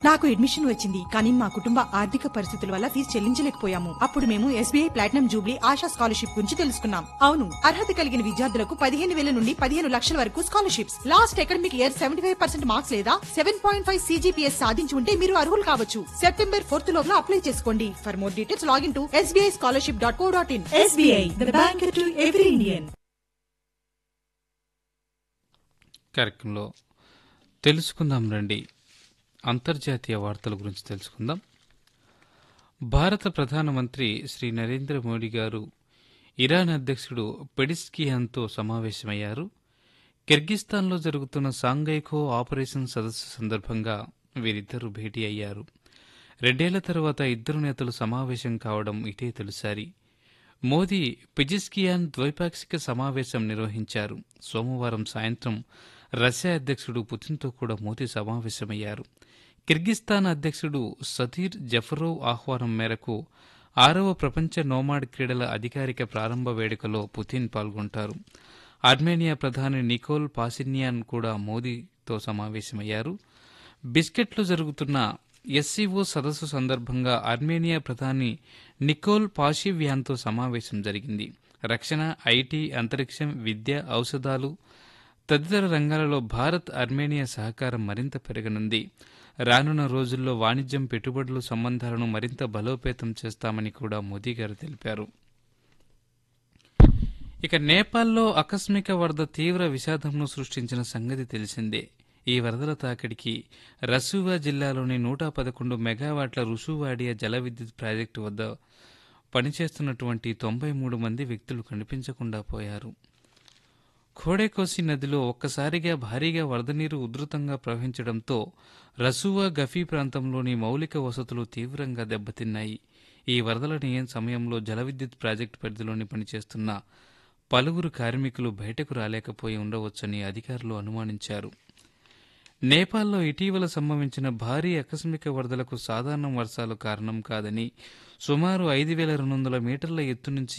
నాకు అడ్మిషన్ వచ్చింది కానీ మా కుటుంబ ఆర్థిక పరిస్థితుల వల్ల ఫీజు చెల్లించలేకపోయాము అప్పుడు మేము SBI platinum jubilee Asha scholarship గురించి తెలుసుకున్నాం అవును అర్హత కలిగిన విద్యార్థులకు పదిహేను వేల నుండి పదిహేను లక్షల వరకు scholarships last academic year seventy five percent marks లేదా సెవెన్ పాయింట్ ఫైవ్ సీజీపీఎస్ సాధించి ఉంటే మీరు అర్హులు కావచ్చు సెప్టెంబర్ ఫోర్త్ లోపల అప్లై చేసుకోండి for more details login to SBI scholarship dot co dot in SBI the bank to every Indian కార్యక్రమంలో తెలుసుకుందాం రండి అంతర్జాతీయ వార్తల గురించి తెలుసుకుందాం భారత ప్రధానమంత్రి శ్రీ నరేంద్ర మోడీ గారు ఇరాన్ అధ్యక్షుడు పెడిస్కియాన్తో సమావేశమయ్యారు కిర్గిస్తాన్లో జరుగుతున్న సాంఘైకో ఆపరేషన్ సదస్సు సందర్భంగా వీరిద్దరూ భేటీ అయ్యారు రెండేళ్ల తర్వాత ఇద్దరు నేతలు సమావేశం కావడం ఇటే తొలిసారి మోదీ పిజిస్కియాన్ ద్వైపాక్షిక సమావేశం నిర్వహించారు సోమవారం సాయంత్రం రష్యా అధ్యక్షుడు పుతిన్తో కూడా మోదీ సమావేశమయ్యారు కిర్గిస్తాన్ అధ్యక్షుడు సతీర్ జఫరోవ్ ఆహ్వానం మేరకు ఆరవ ప్రపంచ నోమాడ్ క్రీడల అధికారిక ప్రారంభ వేడుకలో పుతిన్ పాల్గొంటారు ఆర్మేనియా ప్రధాని నికోల్ పాసిన్యాన్ కూడా మోదీతో సమావేశమయ్యారు బిస్కెట్లో జరుగుతున్న ఎస్సీఓ సదస్సు సందర్భంగా ఆర్మేనియా ప్రధాని నికోల్ పాషివ్యాన్తో సమావేశం జరిగింది రక్షణ ఐటీ అంతరిక్షం విద్య ఔషధాలు తదితర రంగాలలో భారత్ ఆర్మేనియా సహకారం మరింత పెరగనుంది రానున్న రోజుల్లో వాణిజ్యం పెట్టుబడులు సంబంధాలను మరింత బలోపేతం చేస్తామని కూడా మోదీ గారు తెలిపారు ఇక నేపాల్లో ఆకస్మిక వరద తీవ్ర విషాదంను సృష్టించిన సంగతి తెలిసిందే ఈ వరదల తాకిడికి రసూవా జిల్లాలోని నూట పదకొండు మెగావాట్ల రుసువాడియా జల విద్యుత్ ప్రాజెక్టు వద్ద పనిచేస్తున్నటువంటి తొంభై మూడు మంది వ్యక్తులు కనిపించకుండా పోయారు ఖోడేకోసి నదిలో ఒక్కసారిగా భారీగా వరద నీరు ఉధృతంగా ప్రవహించడంతో రసూవా గఫీ ప్రాంతంలోని మౌలిక వసతులు తీవ్రంగా దెబ్బతిన్నాయి ఈ వరదల నియం సమయంలో జల విద్యుత్ ప్రాజెక్టు పరిధిలోని పనిచేస్తున్న పలువురు కార్మికులు బయటకు రాలేకపోయి ఉండవచ్చని అధికారులు అనుమానించారు నేపాల్లో ఇటీవల సంభవించిన భారీ ఆకస్మిక వరదలకు సాధారణ వర్షాలు కారణం కాదని సుమారు ఐదు వేల రెండు వందల మీటర్ల ఎత్తు నుంచి